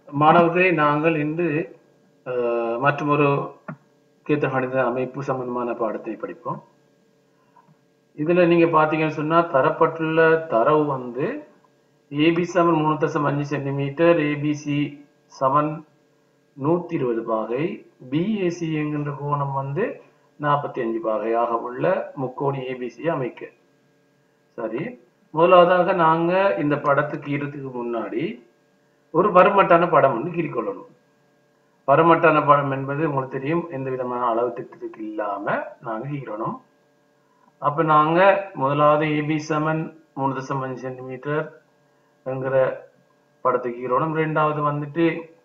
மாணவர்களே நாங்கள் இன்று அஹ், மற்றுமொரு கீர்த்த கணித அமைப்பு சம்பந்தமான பாடத்தை படிப்போம் இதுல நீங்க பாத்தீங்கன்னு சொன்னா தரப்பட்டுள்ள தரவு வந்து ஏபி சமன் மூணு தசம் அஞ்சு சென்டிமீட்டர் ஏபிசி சமன் நூத்தி இருபது பாகை பிஏசி என்கின்ற கோணம் வந்து நாற்பத்தி அஞ்சு பாகையாக உள்ள முக்கோணி ஏபிசியை அமைக்க சரி முதலாவதாக நாங்க இந்த படத்துக்கு ஈரத்துக்கு முன்னாடி ஒரு பருமட்டான படம் வந்து கீறிக்கொள்ளணும் பருமட்டான படம் என்பது உங்களுக்கு தெரியும் எந்த விதமான அளவு திட்டத்துக்கு இல்லாம நாங்க கீறணும் அப்ப நாங்க முதலாவது ஏபி செவன் மூணு தசம் அஞ்சு சென்டிமீட்டர் என்கிற படத்துக்கு கீறணும் ரெண்டாவது வந்துட்டு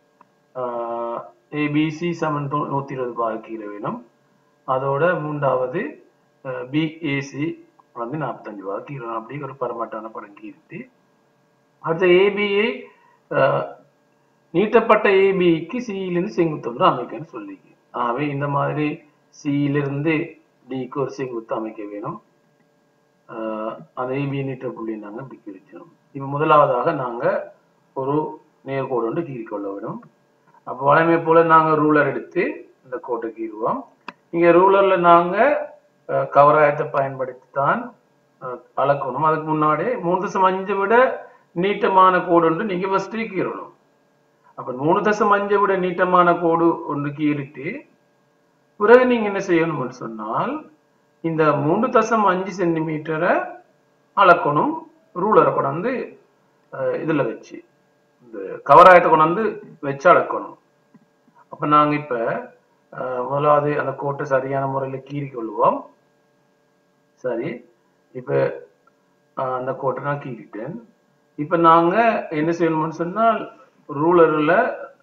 ஏபிசி செவன் நூத்தி இருபது பாக கீழ வேணும் அதோட மூன்றாவது பிஏசி வந்து நாற்பத்தஞ்சு பாக கீறணும் அப்படி ஒரு பரமாட்டான படம் கீறிட்டு அடுத்த ஏபியை நீட்டப்பட்ட ஏபிக்கு சியிலிருந்து செங்குத்தொன்று அமைக்கன்னு சொல்லி ஆகவே இந்த மாதிரி சியிலிருந்து டிக்கு ஒரு செங்குத்து அமைக்க வேணும் ஆஹ் அந்த ஏபியை நீட்ட புள்ளி நாங்க இப்படி கிழிச்சிடும் இப்ப முதலாவதாக நாங்க ஒரு நேர்கோடு ஒன்று கீறிக்கொள்ள வேணும் அப்போ வழமை போல நாங்க ரூலர் எடுத்து இந்த கோட்டை கீறுவோம் இங்க ரூலர்ல நாங்க அஹ், கவராயத்தை பயன்படுத்தி தான் அஹ், அளக்கணும் அதுக்கு முன்னாடி மூணு தசம் அஞ்சை விட நீட்டமான கோடு ஒன்று நீங்க ஃபர்ஸ்ட் கீறணும் அப்ப மூணு தசம் அஞ்சை விட நீட்டமான கோடு ஒன்று கீறிட்டு பிறகு நீங்க என்ன செய்யணும்னு சொன்னால் இந்த மூணு தசம் அஞ்சு சென்டிமீட்டரை அளக்கணும் ரூலரை கொண்டாந்து அஹ், இதுல வச்சு இந்த கவராயத்தை கொண்டாந்து வச்சு அளக்கணும் அப்ப நாங்க இப்ப அஹ், முதலாவது அந்த கோட்டை சரியான முறையில கீறி கொள்வோம் சரி இப்ப அஹ், அந்த கோட்டை நான் கீறிட்டேன் இப்ப நாங்க என்ன செய்யணும்னு சொன்னால் ரூலர்ல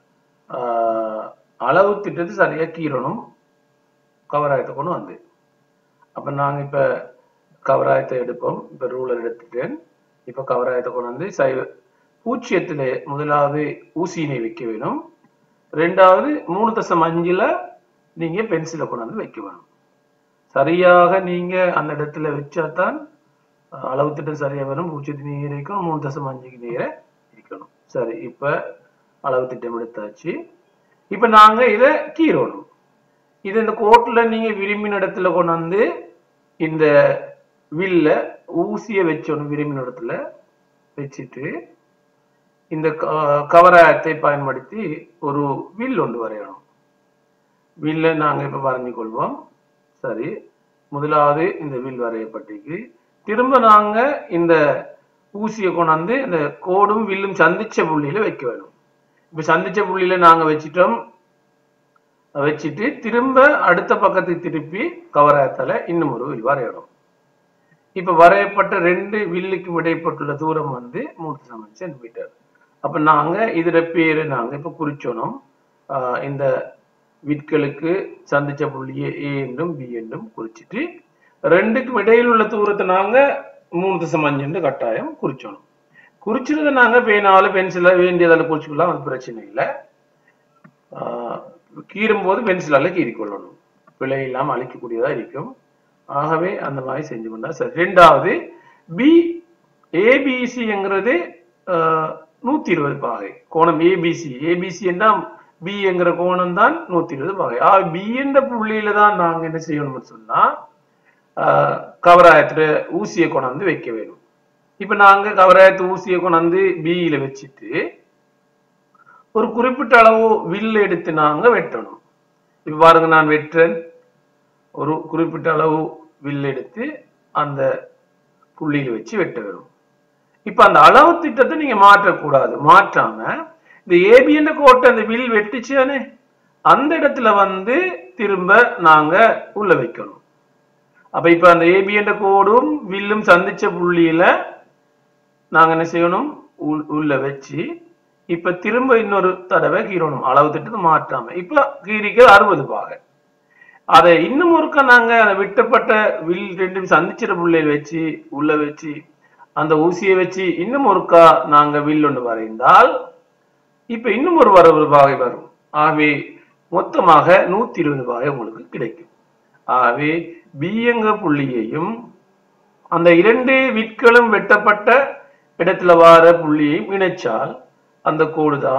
அளவு திட்டத்தை சரியா கீறணும் கவராயத்தை கொண்டு வந்து அப்ப நாங்க இப்ப கவராயத்தை எடுப்போம் இப்ப ரூலர் எடுத்துட்டேன் இப்ப கவராயத்தை கொண்டு வந்து சை பூச்சியத்துல முதலாவது ஊசியினை வைக்க வேணும் ரெண்டாவது மூணு தசம் அஞ்சுல நீங்க பென்சிலை கொண்டு வந்து வைக்க வேணும் சரியாக நீங்க அந்த இடத்துல வச்சாதான் அஹ், அளவு திட்டம் சரியா வரும் பூச்சியத்து நீர் இருக்கணும் மூணு தசம் அஞ்சுக்கு நீர இருக்கணும் சரி இப்ப அளவு திட்டம் எடுத்தாச்சு இப்ப நாங்க இதை கீறணும் இது இந்த கோட்ல நீங்க விரும்பின இடத்துல கொண்டு வந்து இந்த வில்ல ஊசிய வச்சோணும் விரும்பின இடத்துல வச்சுட்டு இந்த க- கவராயத்தை பயன்படுத்தி ஒரு வில் ஒன்று வரையணும் வில்ல நாங்க இப்ப வரைஞ்சு கொள்வோம் சரி முதலாவது இந்த வில் வரையப்பட்டிருக்கு திரும்ப நாங்க இந்த ஊசியை கொண்டாந்து இந்த கோடும் வில்லும் சந்திச்ச புள்ளியில வைக்க வேணும் இப்ப சந்திச்ச புள்ளியில நாங்க வச்சிட்டோம் வச்சுட்டு திரும்ப அடுத்த பக்கத்துக்கு திருப்பி கவராயத்தால இன்னும் ஒரு வில் வரையணும் இப்ப வரையப்பட்ட ரெண்டு வில்லுக்கும் இடைப்பட்டுள்ள தூரம் வந்து மூணு சமன் சென்டிமீட்டர் அப்ப நாங்க இதுல பேரு நாங்க இப்ப குறிச்சோனும் ஆஹ் இந்த விற்களுக்கு சந்திச்ச புள்ளியை ஏ என்றும் பி என்றும் குறிச்சிட்டு ரெண்டுக்கும் இடையில் உள்ள தூரத்தை நாங்க மூணு தசம் அஞ்சுன்னு கட்டாயம் குறிச்சோணும் குறிச்சிருந்த நாங்க பேனால பென்சில வேண்டியதால குறிச்சுக்கலாம் அது பிரச்சனை இல்லை கீறும் போது பென்சிலால கீறிக்கொள்ளணும் பிழை இல்லாம அழிக்கக்கூடியதா இருக்கும் ஆகவே அந்த மாதிரி செஞ்சு கொண்டா சரி ரெண்டாவது பி ஏபிசிங்கிறது நூத்தி இருபது பாகை கோணம் ஏபிசி ஏபிசி என்றால் பி என்கிற கோணம் தான் நூத்தி இருபது பாகை ஆ பி என்ற புள்ளியில தான் நாங்க என்ன செய்யணும்னு சொன்னா ஆஹ், கவராயத்துல ஊசியை கொண்டாந்து வைக்க வேணும் இப்ப நாங்க கவராயத்து ஊசியை கொண்டாந்து பியில வச்சுட்டு ஒரு குறிப்பிட்ட அளவு வில் எடுத்து நாங்க வெட்டணும் இப்ப பாருங்க நான் வெட்டுறேன் ஒரு குறிப்பிட்ட அளவு வில் எடுத்து அந்த புள்ளியில வச்சு வெட்ட வேணும் இப்ப அந்த அளவு திட்டத்தை நீங்க மாற்றக்கூடாது மாற்றாம இந்த ஏபி என்ற கோட்டை அந்த வில் வெட்டுச்சானே அந்த இடத்துல வந்து திரும்ப நாங்க உள்ள வைக்கணும் அப்ப இப்ப அந்த ஏபி என்ற கோடும் வில்லும் சந்திச்ச புள்ளியில நாங்க என்ன செய்யணும் உள்- உள்ள வச்சு இப்ப திரும்ப இன்னொரு தடவை கீறணும் அளவு திட்டத்தை மாற்றாம இப்ப கீரிக்கிறது அறுபது பாகை அதை இன்னும் ஒருக்க நாங்க அதை விட்டப்பட்ட வில் ரெண்டும் சந்திச்சிட புள்ளையில வச்சு உள்ள வச்சு அந்த ஊசியை வச்சு இன்னும் ஒருக்கா நாங்க வில் ஒன்று வரைந்தால் இப்ப இன்னும் ஒரு அறுபது பாகை வரும் ஆகவே மொத்தமாக நூத்தி இருபது பாகை உங்களுக்கு கிடைக்கும் ஆகவே பிஎங்க புள்ளியையும் அந்த இரண்டு விற்களும் வெட்டப்பட்ட இடத்துல வார புள்ளியையும் இணைச்சால் அந்த கோடு தான்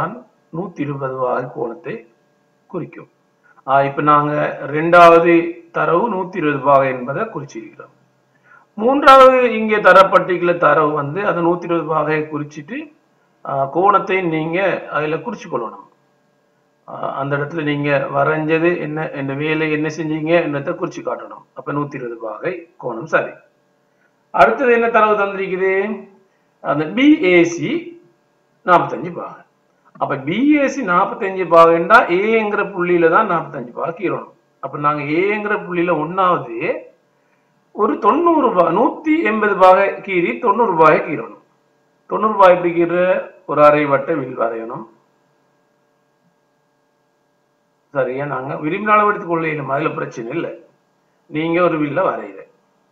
நூத்தி இருபது பாகை கோணத்தை குறிக்கும் ஆஹ் இப்ப நாங்க ரெண்டாவது தரவு நூத்தி இருபது பாகை என்பதை குறிச்சிருக்கிறோம் மூன்றாவது இங்கே தரப்பட்டிருக்கிற தரவு வந்து அது நூத்தி இருபது பாகையை குறிச்சிட்டு ஆஹ் கோணத்தை நீங்க அதுல குறிச்சு கொள்ளணும் ஆஹ் அந்த இடத்துல நீங்க வரைஞ்சது என்ன என்ன வேலை என்ன செஞ்சீங்க என்னத்தை குறிச்சு காட்டணும் அப்ப நூத்தி இருபது பாகை கோணம் சரி அடுத்தது என்ன தரவு தந்திருக்குது அந்த பிஏசி நாற்பத்தஞ்சு பாகை அப்ப பிஏசி நாற்பத்தஞ்சு பாகைண்டா ஏங்கிற புள்ளியில தான் நாற்பத்தஞ்சு பாகை கீறணும் அப்ப நாங்க ஏங்கிற புள்ளியில ஒன்னாவது ஒரு தொண்ணூறு ரூபாய் நூத்தி எண்பது பாகை கீறி தொண்ணூறு ரூபாயை கீறணும் தொண்ணூறு ரூபாய் எப்படி கீற ஒரு அரை வட்ட வில் வரையணும் சரியா நாங்க விரும்பின அளவு எடுத்துக்கொள்ள இல்லை அதுல பிரச்சனை இல்லை நீங்க ஒரு வில்ல வரைகிற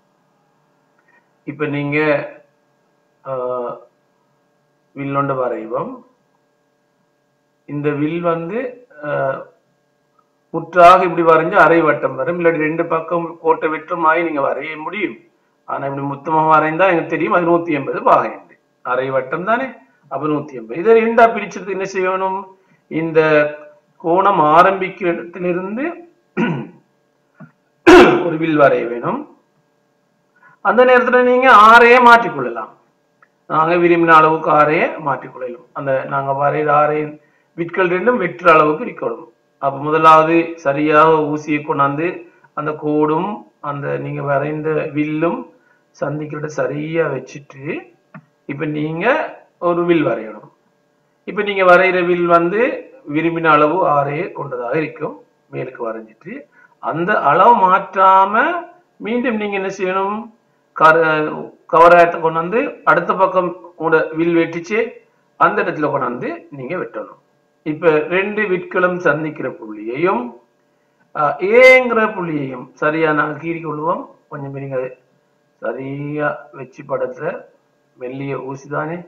இப்ப நீங்க ஆஹ், வில்லொண்ட வரைவோம் இந்த வில் வந்து ஆஹ், முற்றாக இப்படி வரைஞ்சு அரை வட்டம் வரும் இல்லாட்டி ரெண்டு பக்கம் கோட்டை வெற்றமாயி நீங்க வரைய முடியும் ஆனா இப்படி மொத்தமா வரைந்தா எனக்கு தெரியும் அது நூத்தி எண்பது பாகைண்டு அரை வட்டம் தானே அப்ப நூத்தி எண்பது இதை ரெண்டா பிரிச்சது என்ன செய்யணும் இந்த கோணம் ஆரம்பிக்கிற இடத்திலிருந்து ஒரு வில் வரைய வேணும் அந்த நேரத்துல நீங்க ஆரையே மாற்றிக்கொள்ளலாம் நாங்க விரும்பின அளவுக்கு ஆரையே மாற்றிக்கொள்ளலாம் அந்த நாங்க வரைகிற ஆரையின் விட்கள் ரெண்டும் வெற்ற அளவுக்கு இருக்கணும் அப்ப முதலாவது சரியாக ஊசியை கொண்டாந்து அந்த கோடும் அந்த நீங்க வரைந்த வில்லும் சந்திக்கிறத சரியா வச்சுட்டு இப்ப நீங்க ஒரு வில் வரையணும் இப்ப நீங்க வரைகிற வில் வந்து விரும்பின அளவு ஆறையே கொண்டதாக இருக்கும் மேலுக்கு வரைஞ்சிட்டு அந்த அளவு மாற்றாம மீண்டும் நீங்க என்ன செய்யணும் கவராயத்தை கொண்டு வந்து அடுத்த பக்கம் உங்களோட வில் வெட்டிச்சு அந்த இடத்துல கொண்டாந்து நீங்க வெட்டணும் இப்ப ரெண்டு விட்களும் சந்திக்கிற புள்ளியையும் ஆஹ், ஏங்கிற புள்ளியையும் சரியா நாங்க கீறி கொள்வோம் கொஞ்சம் நீங்க அதை சரியா வச்சு படத்துல மெல்லிய ஊசி தானே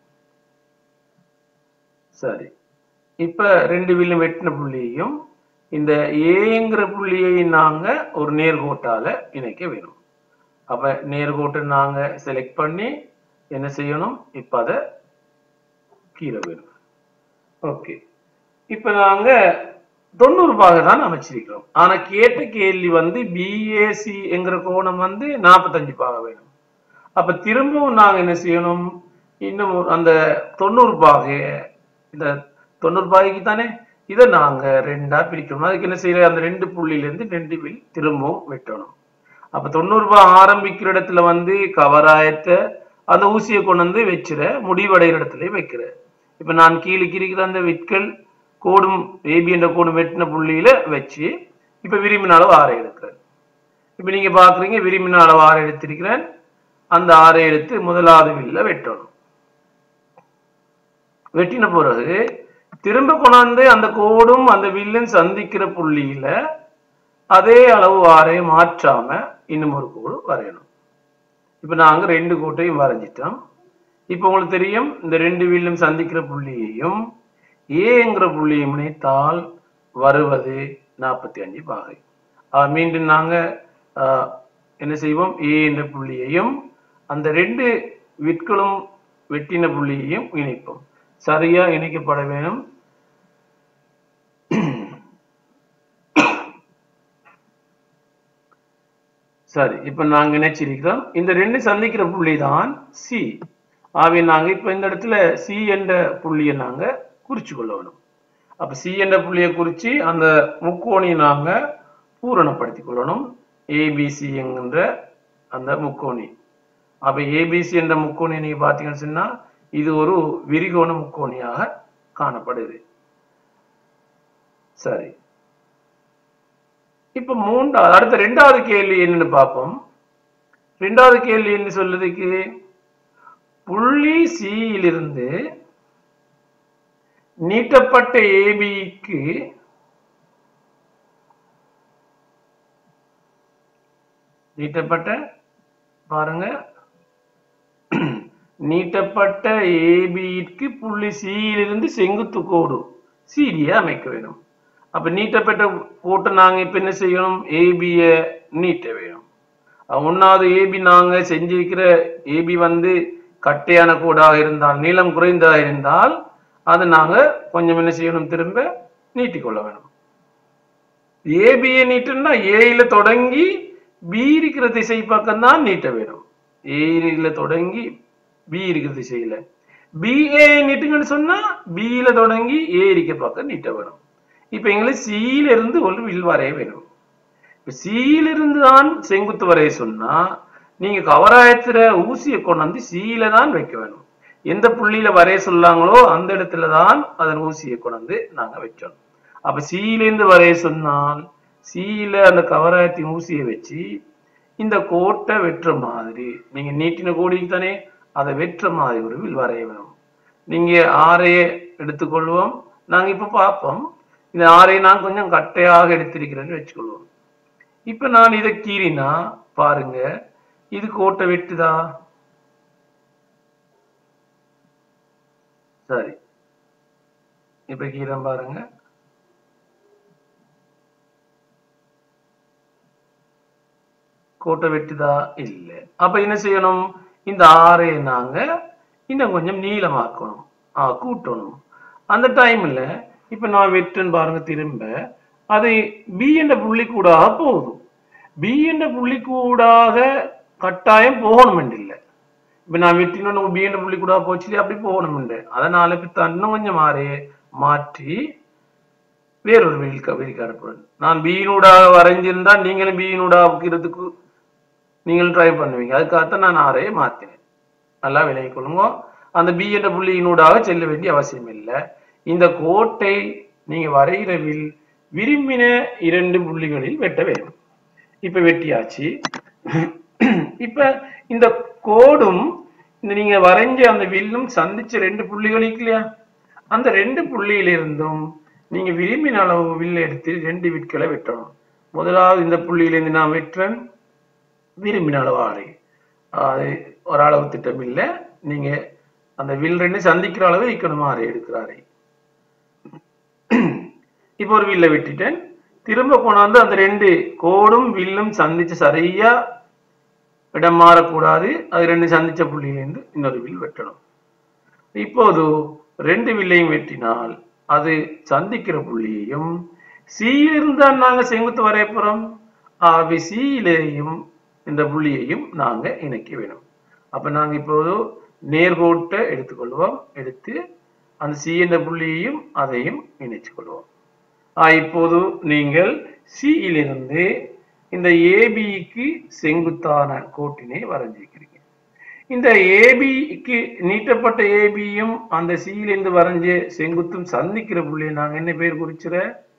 சரி இப்ப ரெண்டு வில்லும் வெட்டின புள்ளியையும் இந்த ஏங்கிற புள்ளியை நாங்க ஒரு நேர்கோட்டால இணைக்க வேணும் அப்ப நேர்கோட்டை நாங்க செலக்ட் பண்ணி என்ன செய்யணும் இப்ப அதை கீழே வேணும் ஓகே இப்ப நாங்க தொண்ணூறு பாகை தான் அமைச்சிருக்கிறோம் ஆனா கேட்ட கேள்வி வந்து பிஏசி என்கிற கோணம் வந்து நாற்பத்தஞ்சு பாகை வேணும் அப்ப திரும்பவும் நாங்க என்ன செய்யணும் இன்னும் ஒரு- அந்த தொண்ணூறு பாகை இந்த தொண்ணூறு பாகைக்கு தானே இதை நாங்க ரெண்டா பிரிக்கணும் அதுக்கு என்ன செய்யற அந்த ரெண்டு புள்ளியில இருந்து ரெண்டு வில் திரும்பவும் வெட்டணும் அப்ப தொண்ணூறு ரூபாய் ஆரம்பிக்கிற இடத்துல வந்து கவராயத்தை அந்த ஊசியை கொண்டு வந்து வச்சிட முடிவடைகிற இடத்துல வைக்கிற இப்ப நான் கீழே கிரிக்கிற அந்த விட்கள் கோடும் ஏபி என்ற கோடும் வெட்டின புள்ளியில வச்சு இப்ப விரும்பின அளவு ஆறை எடுக்கிறேன் இப்ப நீங்க பாக்குறீங்க விரும்பின அளவு ஆறை எடுத்திருக்கிறேன் அந்த ஆறை எடுத்து முதலாவது வில்ல வெட்டணும் வெட்டின பிறகு திரும்ப கொண்டாந்து அந்த கோடும் அந்த வில்லும் சந்திக்கிற புள்ளியில அதே அளவு ஆரை மாற்றாம இன்னும் ஒரு கோடு வரையணும் இப்ப நாங்க ரெண்டு கோட்டையும் வரைஞ்சிட்டோம் இப்ப உங்களுக்கு தெரியும் இந்த ரெண்டு வில்லும் சந்திக்கிற புள்ளியையும் ஏங்கிற புள்ளியும் இணைத்தால் வருவது நாற்பத்தி அஞ்சு பாகை ஆஹ் மீண்டும் நாங்க ஆஹ், என்ன செய்வோம் ஏ என்ற புள்ளியையும் அந்த ரெண்டு விட்களும் வெட்டின புள்ளியையும் இணைப்போம் சரியா இணைக்கப்பட வேணும் சரி இப்ப நாங்க நினைச்சிருக்கிறோம் இந்த ரெண்டு சந்திக்கிற புள்ளி தான் சி ஆகவே நாங்க இப்ப இந்த இடத்துல சி என்ற புள்ளியை நாங்க குறிச்சு கொள்ள வேணும் அப்ப சி என்ற புள்ளியை குறிச்சு அந்த முக்கோணியை நாங்க பூரணப்படுத்திக் கொள்ளணும் ஏபிசி என்கின்ற அந்த முக்கோணி அப்ப ஏபிசி என்ற முக்கோணி நீங்க பாத்தீங்கன்னு சொன்னா இது ஒரு விரிகோண முக்கோணியாக காணப்படுது சரி இப்ப மூன்றாவது அடுத்த ரெண்டாவது கேள்வி என்னன்னு பார்ப்போம் ரெண்டாவது கேள்வி என்ன சொல்லுதுக்கு புள்ளி C யிலிருந்து நீட்டப்பட்ட ஏபிக்கு நீட்டப்பட்ட பாருங்க நீட்டப்பட்ட ஏபிக்கு புள்ளி C யிலிருந்து செங்குத்து கோடு சிடியை அமைக்க வேணும் அப்ப நீட்டப்பட்ட கோட்டை நாங்க இப்ப என்ன செய்யணும் ஏபிய நீட்ட வேணும் அஹ் ஒண்ணாவது ஏபி நாங்க செஞ்சிருக்கிற ஏபி வந்து கட்டையான கோடாக இருந்தால் நீளம் குறைந்ததாக இருந்தால் அதை நாங்க கொஞ்சம் என்ன செய்யணும் திரும்ப நீட்டிக்கொள்ள வேணும் ஏபியை நீட்டுன்னா ஏயில தொடங்கி பி இருக்கிற திசை பக்கம் தான் நீட்ட வேணும் ஏயில தொடங்கி பி இருக்கிற திசையில பிஏ நீட்டுங்கன்னு சொன்னா பியில தொடங்கி ஏ இருக்கிற பக்கம் நீட்ட வேணும் இப்ப எங்களுக்கு சியில இருந்து ஒரு வில் வரைய வேணும் இப்ப சியில இருந்து தான் செங்குத்து வரைய சொன்னா நீங்க கவராயத்துல ஊசியை கொண்டு வந்து சியில தான் வைக்க வேணும் எந்த புள்ளியில வரைய சொல்லாங்களோ அந்த இடத்துல தான் அதன் ஊசியை கொண்டு வந்து நாங்க வைக்கணும் அப்ப சியில இருந்து வரைய சொன்னால் சியில அந்த கவராயத்தின் ஊசியை வச்சு இந்த கோட்டை வெட்டுற மாதிரி நீங்க நீட்டின கோடிக்கு தானே அதை வெட்டுற மாதிரி ஒரு வில் வரைய வேணும் நீங்க ஆரையை எடுத்துக்கொள்வோம் நாங்க இப்ப பார்ப்போம் இந்த ஆரையை நான் கொஞ்சம் கட்டையாக எடுத்திருக்கிறேன்னு வச்சுக்கொள்வோம் இப்ப நான் இதை கீறினா பாருங்க இது கோட்டை வெட்டுதா சரி இப்ப கீரம் பாருங்க கோட்டை வெட்டுதா இல்ல அப்ப என்ன செய்யணும் இந்த ஆரை நாங்க இன்னும் கொஞ்சம் நீளமாக்கணும் ஆ கூட்டணும் அந்த டைம்ல இப்ப நான் வெட்டுன்னு பாருங்க திரும்ப அது பி என்ற புள்ளி கூடாக போகுது பி என்ற புள்ளி கூடாக கட்டாயம் போகணும் இல்லை இப்ப நான் வெட்டினோன்னு பி என்ற புள்ளி கூடாக போச்சு அப்படி போகணும் அதனால இப்ப இன்னும் கொஞ்சம் மாறி மாற்றி வேறொரு வெளிக்க வெளிக்காடப்படும் நான் பீனூடாக வரைஞ்சிருந்தா நீங்களும் பீனூடா வைக்கிறதுக்கு நீங்களும் ட்ரை பண்ணுவீங்க அதுக்காகத்தான் நான் ஆரையை மாத்தினேன் நல்லா விலகிக் கொள்ளுங்க அந்த பி என்ற புள்ளியினூடாக செல்ல வேண்டிய அவசியம் இல்லை இந்த கோட்டை நீங்க வரைகிற வில் விரும்பின இரண்டு புள்ளிகளில் வெட்ட வேண்டும் இப்ப வெட்டியாச்சு இப்ப இந்த கோடும் இந்த நீங்க வரைஞ்ச அந்த வில்லும் சந்திச்ச ரெண்டு புள்ளிகள் இருக்கு இல்லையா அந்த ரெண்டு புள்ளியிலிருந்தும் நீங்க விரும்பின அளவு வில் எடுத்து ரெண்டு விற்களை வெட்டணும் முதலாவது இந்த புள்ளியிலிருந்து நான் வெட்டுறேன் விரும்பின அளவு ஆடை அது ஒரு அளவு திட்டம் இல்லை நீங்க அந்த வில் ரெண்டு சந்திக்கிற அளவு இருக்கணும் ஆரை எடுக்கிறாரை இப்போ ஒரு வில்லை வெட்டிட்டேன் திரும்ப கொண்டாந்து அந்த ரெண்டு கோடும் வில்லும் சந்திச்சு சரியா இடம் மாறக்கூடாது அது ரெண்டு சந்திச்ச புள்ளியிலிருந்து இன்னொரு வில் வெட்டணும் இப்போது ரெண்டு வில்லையும் வெட்டினால் அது சந்திக்கிற புள்ளியையும் சியிலிருந்து தான் நாங்க செங்குத்து வரைய போறோம் ஆகவே சியிலேயும் இந்த புள்ளியையும் நாங்க இணைக்க வேணும் அப்ப நாங்க இப்போது நேர்கோட்டை எடுத்துக்கொள்வோம் எடுத்து அந்த சி என்ற புள்ளியையும் அதையும் இணைச்சு கொள்வோம் ஆஹ் இப்போது நீங்கள் சியிலிருந்து இந்த ஏபிக்கு செங்குத்தான கோட்டினை வரைஞ்சிருக்கிறீங்க இந்த ஏபிக்கு நீட்டப்பட்ட ஏபியும் அந்த சியிலிருந்து வரைஞ்ச செங்குத்தும் சந்திக்கிற புள்ளியை நாங்க என்ன பேர் குறிச்சிட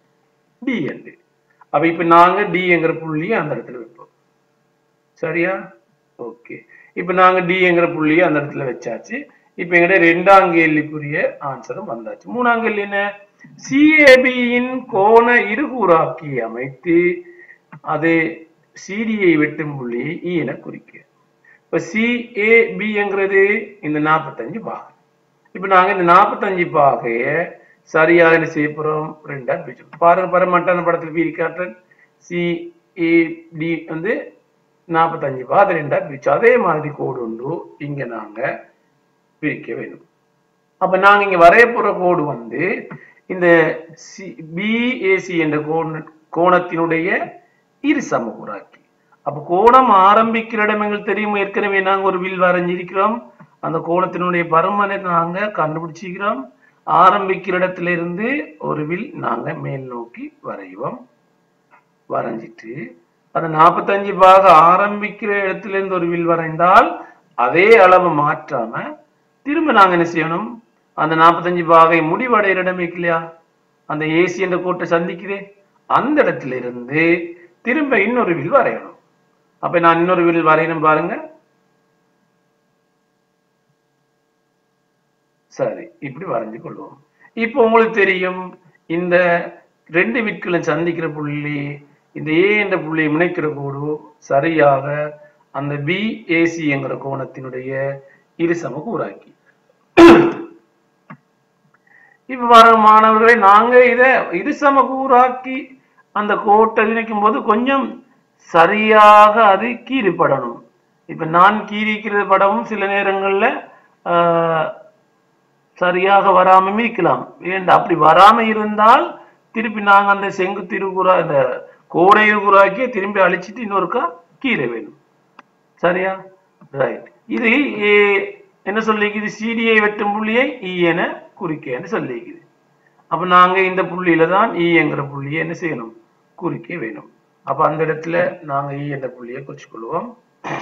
டி என்று அப்ப இப்ப நாங்க டிங்கிற புள்ளியை அந்த இடத்துல வைப்போம் சரியா ஓகே இப்ப நாங்க டிங்கிற புள்ளியை அந்த இடத்துல வச்சாச்சு இப்ப எங்கிட்ட ரெண்டாம் கேள்விக்குரிய ஆன்சரும் வந்தாச்சு மூணாம் கேள்வி என்ன சிஏபியின் கோண இருகூறாக்கி அமைத்து அது சிடியை வெட்டும் புள்ளியை இ என குறிக்க இப்ப சிஏபிங்கிறது இந்த நாற்பத்தஞ்சு பாகம் இப்ப நாங்க இந்த நாற்பத்தஞ்சு பாகைய சரியாக என்ன செய்ய போறோம் ரெண்டா பிரிச்சு பாருங்க பரமட்டான படத்துல பிரி காட்டுறேன் சி ஏ டி வந்து நாற்பத்தஞ்சு பாதை ரெண்டா பிரிச்சு அதே மாதிரி கோடு உண்டு இங்க நாங்க பிரிக்க வேணும் அப்ப நாங்க இங்க வரைய போற கோடு வந்து இந்த சி பிஏசி என்ற கோண கோணத்தினுடைய இரு சமகூறாக்கி அப்ப கோணம் ஆரம்பிக்கிற இடம் எங்களுக்கு தெரியும் ஏற்கனவே நாங்க ஒரு வில் வரைஞ்சிருக்கிறோம் அந்த கோணத்தினுடைய பருமனை நாங்க கண்டுபிடிச்சிக்கிறோம் ஆரம்பிக்கிற இடத்துல இருந்து ஒரு வில் நாங்க மேல் நோக்கி வரைவோம் வரைஞ்சிட்டு அந்த நாற்பத்தஞ்சு பாக ஆரம்பிக்கிற இடத்துல இருந்து ஒரு வில் வரைந்தால் அதே அளவு மாற்றாம திரும்ப நாங்க என்ன செய்யணும் அந்த நாற்பத்தஞ்சு பாகை முடிவடைகிற இடம் இருக்கு இல்லையா அந்த ஏசி என்ற கோட்டை சந்திக்குதே அந்த இடத்துல இருந்து திரும்ப இன்னொரு வில் வரையணும் அப்ப நான் இன்னொரு வில் வரையணும் பாருங்க சரி இப்படி வரைஞ்சு கொள்வோம் இப்போ உங்களுக்கு தெரியும் இந்த ரெண்டு விட்களும் சந்திக்கிற புள்ளி இந்த ஏ என்ற புள்ளியை முனைக்கிற கோடு சரியாக அந்த பி ஏசி என்கிற கோணத்தினுடைய இரு சமகூறாக்கி இப்ப பாருங்க மாணவர்களே நாங்க இத இரு சமகூறாக்கி அந்த கோட்டை இணைக்கும் போது கொஞ்சம் சரியாக அது கீறிப்படணும் இப்ப நான் கீறிக்கிற படமும் சில நேரங்கள்ல ஆஹ், சரியாக வராம இருக்கலாம் ஏண்டா அப்படி வராம இருந்தால் திருப்பி நாங்க அந்த செங்கு திருக்குறா இந்த கோடை குறாக்கி திரும்பி அழிச்சிட்டு இன்னொருக்கா கீரை வேணும் சரியா ரைட் இது ஏ- என்ன சொல்லிக்குது சிடியை வெட்டும் புள்ளியை இ என குறிக்கன்னு சொல்லிக்குது அப்ப நாங்க இந்த புள்ளியில தான் ஈங்கிற புள்ளியை என்ன செய்யணும் குறிக்க வேணும் அப்ப அந்த இடத்துல நாங்க ஈ என்ற புள்ளியை குறிச்சுக்கொள்வோம்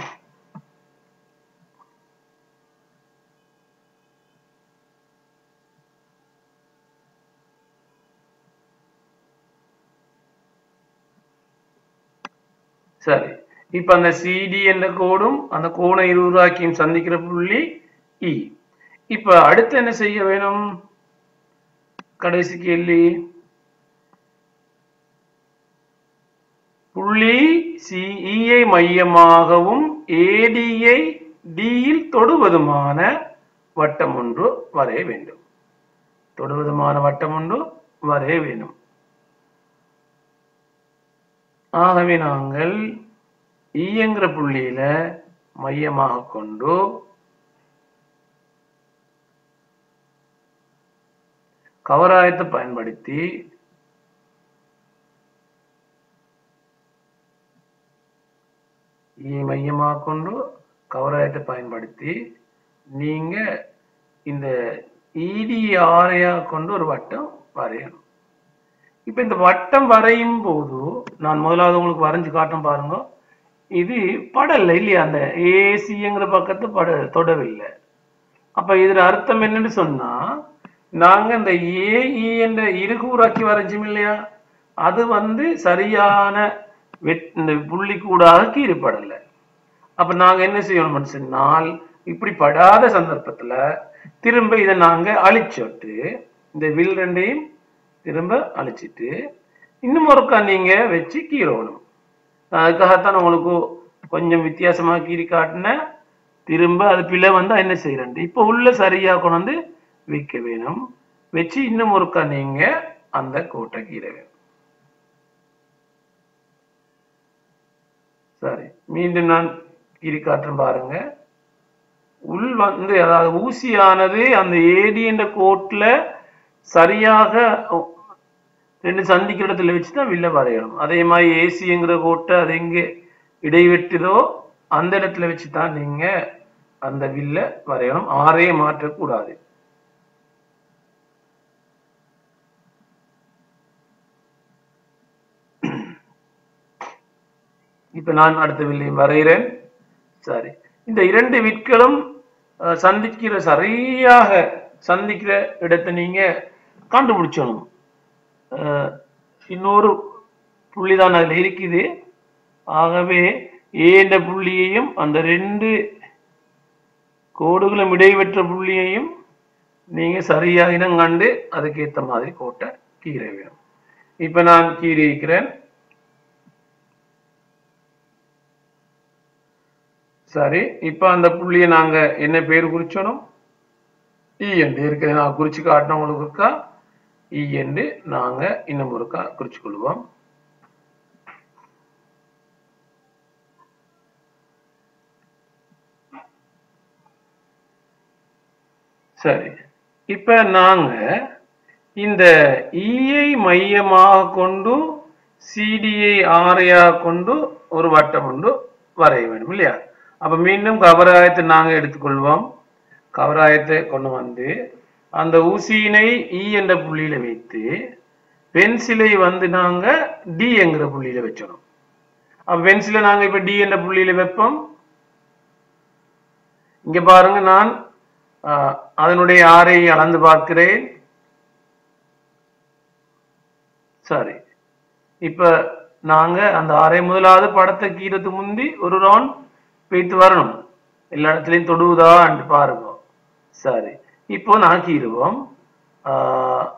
சரி இப்ப அந்த சிடி என்ற கோடும் அந்த கோண இருபதாக்கியும் சந்திக்கிற புள்ளி இ இப்ப அடுத்து என்ன செய்ய வேணும் கடைசி கேள்வி புள்ளி சிஇயை மையமாகவும் ஏடியை டியில் தொடுவதுமான வட்டம் ஒன்று வரைய வேண்டும் தொடுவதுமான வட்டம் ஒன்று வரைய வேண்டும் ஆகவே நாங்கள் ஈங்கிற புள்ளியில மையமாக கொண்டு கவராயத்தை பயன்படுத்தி ஈ மையமாக கொண்டு கவராயத்தை பயன்படுத்தி நீங்க இந்த இடி ஆரையா கொண்டு ஒரு வட்டம் வரையணும் இப்ப இந்த வட்டம் வரையும் போது நான் முதலாவது உங்களுக்கு வரைஞ்சு காட்டும் பாருங்க இது படல இல்லையா அந்த ஏசிங்கிற பக்கத்து பட தொடவில்லை அப்ப இதுல அர்த்தம் என்னன்னு சொன்னா நாங்க இந்த ஏஇ என்ற இருகூறாக்கி வரைஞ்சோம் இல்லையா அது வந்து சரியான வெட்- இந்த புள்ளி கூடாக கீழ்படல அப்ப நாங்க என்ன செய்யணும்னு சொன்னால் இப்படி படாத சந்தர்ப்பத்துல திரும்ப இதை நாங்க அழிச்சுட்டு இந்த வில் ரெண்டையும் திரும்ப அழிச்சிட்டு இன்னும் ஒருக்கா நீங்க வச்சு கீறணும் நான் அதுக்காகத்தான் உங்களுக்கு கொஞ்சம் வித்தியாசமா கீறி காட்டினேன் திரும்ப அது பிள்ளை வந்தா என்ன செய்யறேன் இப்ப உள்ள சரியா கொண்டு வந்து வைக்க வேணும் வச்சு இன்னும் ஒருக்கா நீங்க அந்த கோட்டை கீற வேணும் சரி மீண்டும் நான் கீறி காட்டுறேன் பாருங்க உள் வந்து அதாவது ஊசியானது அந்த ஏடி என்ற கோட்ல சரியாக ரெண்டு சந்திக்கிற இடத்துல வச்சு தான் வில்ல வரையணும் அதே மாதிரி ஏசிங்கிற கோட்டை அது எங்க இடைவெட்டுதோ அந்த இடத்துல வச்சு தான் நீங்க அந்த வில்ல வரையணும் ஆரே மாற்றக்கூடாது இப்ப நான் அடுத்த வில்லையும் வரைகிறேன் சரி இந்த இரண்டு விற்களும் அஹ், சந்திக்கிற சரியாக சந்திக்கிற இடத்தை நீங்க கண்டுபிடிச்சணும் அஹ், இன்னொரு புள்ளிதான் அதுல இருக்குது ஆகவே ஏ என்ற புள்ளியையும் அந்த ரெண்டு கோடுகளும் இடைவெற்ற புள்ளியையும் நீங்க சரியாக இனம் கண்டு அதுக்கேத்த மாதிரி கோட்டை கீற வேணும் இப்ப நான் கீறி இருக்கிறேன் சரி இப்ப அந்த புள்ளியை நாங்க என்ன பேர் குறிச்சோம் இ என்று ஏற்கனவே நான் குறிச்சு காட்டினவங்களுக்கு இருக்கா இ என்று நாங்க இன்னும் ஒருக்கா குறிச்சு கொள்வோம் சரி இப்ப நாங்க இந்த ஈயை மையமாக கொண்டு சிடியை ஆரையாக கொண்டு ஒரு வட்டம் கொண்டு வரைய வேண்டும் இல்லையா அப்ப மீண்டும் கவராயத்தை நாங்க எடுத்துக்கொள்வோம் கவராயத்தை கொண்டு வந்து அந்த ஊசியினை இ என்ற புள்ளியில வைத்து பென்சிலை வந்து நாங்க டி என்கிற புள்ளியில வச்சிடணும் அப்ப பென்சிலை நாங்க இப்ப டி என்ற புள்ளியில வைப்போம் இங்க பாருங்க நான் ஆஹ், அதனுடைய ஆரை அளந்து பார்க்கிறேன் சரி இப்ப நாங்க அந்த ஆரை முதலாவது படத்தை கீறதுக்கு முந்தி ஒரு ரவுண்ட் வைத்து வரணும் எல்லா இடத்துலயும் தொடுவதான்னு பாருங்க சரி இப்போ நான் கீறுவோம் ஆஹ்,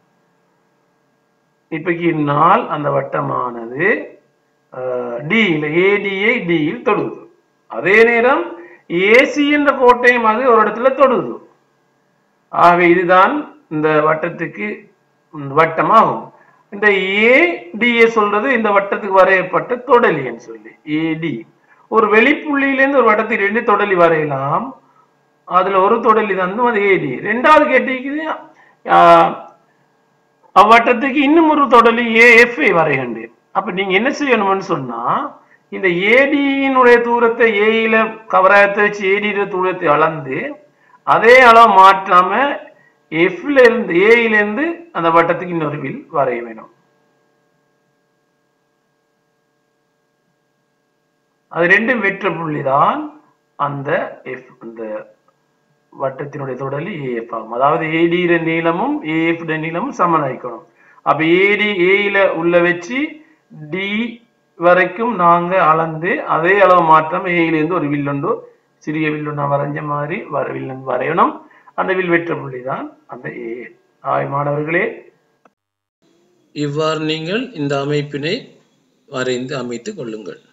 இப்ப கீறினால் அந்த வட்டமானது டியில் ஏடியை டியில் தொடுது அதே நேரம் ஏசி என்ற கோட்டையும் அது ஒரு இடத்துல தொடுது ஆகவே இதுதான் இந்த வட்டத்துக்கு ம், வட்டமாகும் இந்த ஏடிஏ சொல்றது இந்த வட்டத்துக்கு வரையப்பட்ட தொடலின்னு சொல்லி ஏடி ஒரு வெளிப்புள்ளியிலேருந்து ஒரு வட்டத்துக்கு ரெண்டு தொடலி வரையலாம் அதுல ஒரு தொடலி தந்து அது ஏடி ரெண்டாவது கேட்டிருக்குது அவ்வட்டத்துக்கு இன்னும் ஒரு தொடலி ஏஎஃப்ஐ வரையண்டு அப்ப நீங்க என்ன செய்யணும்னு சொன்னா இந்த ஏடியினுடைய தூரத்தை ஏயில கவராயத்தை வச்சு ஏடியில தூரத்தை அளந்து அதே அளவு மாற்றாம எஃப்ல இருந்து ஏயில இருந்து அந்த வட்டத்துக்கு இன்னொரு வில் வரைய வேணும் அது ரெண்டும் வெற்ற புள்ளிதான் அந்த எஃப் அந்த வட்டத்தினுடைய தொடலி ஏஎஃப் ஆகும் அதாவது ஏடியில நீளமும் ஏஎஃப் நீளமும் சமனாய்க்கணும் அப்ப ஏடி ஏயில உள்ள வச்சு டி வரைக்கும் நாங்க அளந்து அதே அளவு மாற்றம் ஏயில இருந்து ஒரு வில்லுண்டோ சிறிய வில்லுண்டா வரைஞ்ச மாதிரி வர வில்லன் வரையணும் அந்த வில் வெற்ற புள்ளி தான் அந்த ஏ ஆய் மாணவர்களே இவ்வாறு நீங்கள் இந்த அமைப்பினை வரைந்து அமைத்துக் கொள்ளுங்கள்